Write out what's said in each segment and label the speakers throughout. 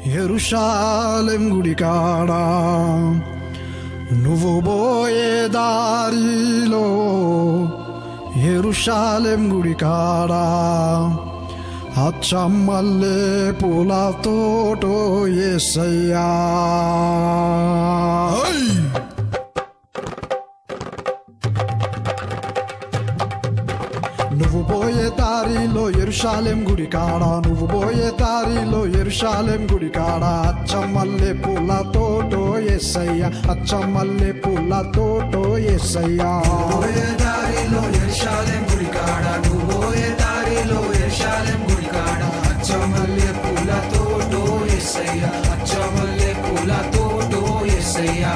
Speaker 1: ఎరుషాలెం గుడి కాడా నువ్వు పోయే దారిలో ఎరుషాలెం గుడి కాడా అచ్చమ్మల్లే పూలతోటో ఎసయ్యా నువ్వు పోయే దారిలో ఎరుషాలెం గుడి కాడ నువ్వు పోయే దారిలో ఎరుషాలెం గుడి కాడ అచ్చమల్లె పూలతోటో ఎస్సయ్య అచ్చమల్లె పూలతోటో ఎస్సయ్యా
Speaker 2: పోయే దారిలో ఎర్షాలెం గుడి కాడ నువ్వు పోయే దారిలో ఎర్షాలెం గుడి కాడ అచ్చమల్లె పూలతోటో ఎస్సయ్య అచ్చమల్లె పూలతోటో ఎస్సయ్యా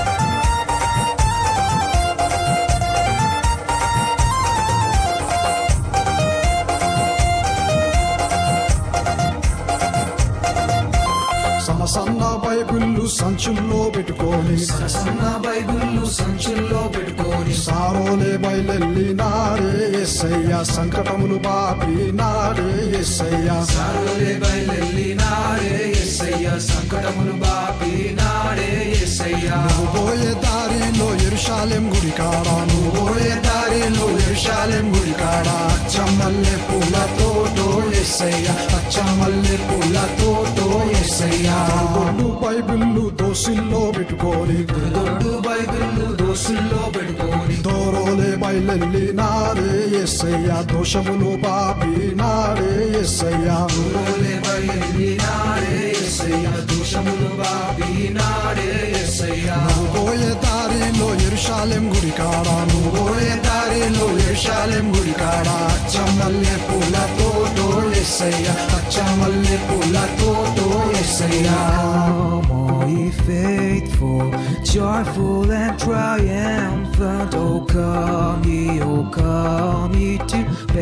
Speaker 1: సన్న సన్న బైబిళ్ళు సంచుల్లో పెట్టుకొని
Speaker 2: సన్న బైబిళ్ళు సంచుల్లో పెట్టుకొని
Speaker 1: సారోలే బయలెల్లి నాడే ఎస్సయ్య సంకటములు బాపి నాడే ఎస్సయ్య
Speaker 2: సారులే బయలెల్లి నాడే ఎస్సయ్య సంకటములు బాపి నాడే ఎస్సయ్య
Speaker 1: నువ్వు పోయే దారిలో ఎరుషాలెం గుడి కాడ నువ్వు
Speaker 2: పోయే దారిలో ఎర్షాలెం గుడి కాడ
Speaker 1: అచ్చమల్లె పూలతోటో
Speaker 2: ఎస్సయ్య అచ్చమల్లె పూలతోటో ఎస్సయ్య
Speaker 1: గొడ్డు బైబిళ్ళు దోసిల్లో పెట్టుకొని
Speaker 2: దొడ్డు బైబిళ్ళు దోసుల్లో పెట్టుకొని
Speaker 1: దోరోలే బయలెల్లి నాడే ఎస్సయ్య దోషములు బాపి నాడే ఎస్సయ్య
Speaker 2: దూరోలే బయలుదేరి నాడే ఎస్సయ్య దోషములు బాపి నాడే ఎస్సయ్య
Speaker 1: నువ్వు పోయే దారిలో ఎరుషాలెం గుడి కాడ నువ్వు
Speaker 2: పోయే దారిలో ఎర్షాలెం గుడి కాడ
Speaker 1: అచ్చమల్లె పూలతోటో
Speaker 2: ఎస్సయ్య అచ్చమల్లె పూలతోటో ఎస్సయ్య
Speaker 3: More ye faithful, joyful and triumphant. Oh, come ye, oh, come ye to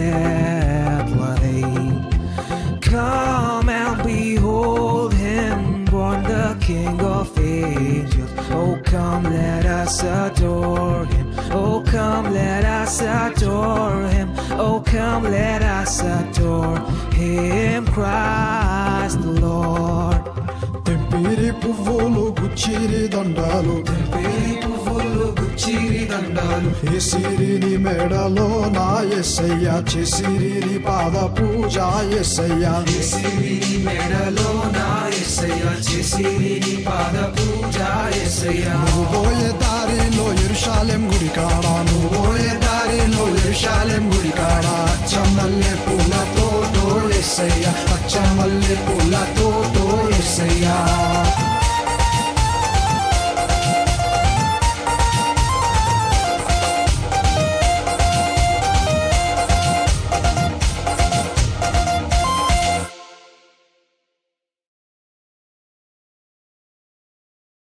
Speaker 3: Bethlehem. Come and behold him, born the King of angels. Oh, come, let us adore him. Oh, come, let us adore him. Oh, come, let us adore him, Christ the Lord.
Speaker 1: తెంపిరి పువ్వులు గుచ్చిరి దండాలు
Speaker 2: పేరి పువ్వులు గుచ్చిరి దండాలు
Speaker 1: ఏసిరిని మెడలో నా ఎస్సయ్య చేసిరిని పాద పూజ ఎస్సయ్య
Speaker 2: చేసిరి మెడలో నా ఎస్సయ్య చేసిరి పాద పూజ ఎస్సయ్య
Speaker 1: నువ్వు పోయే దారిలో ఎరుషాలెం గుడి కాడ నువ్వు
Speaker 2: పోయే దారిలో ఎర్షాలెం గుడి కాడ
Speaker 1: అచ్చమల్లె పూలతోటో
Speaker 2: ఎస్సయ్య అచ్చమల్లె పూలతోటో ఎస్సయ్య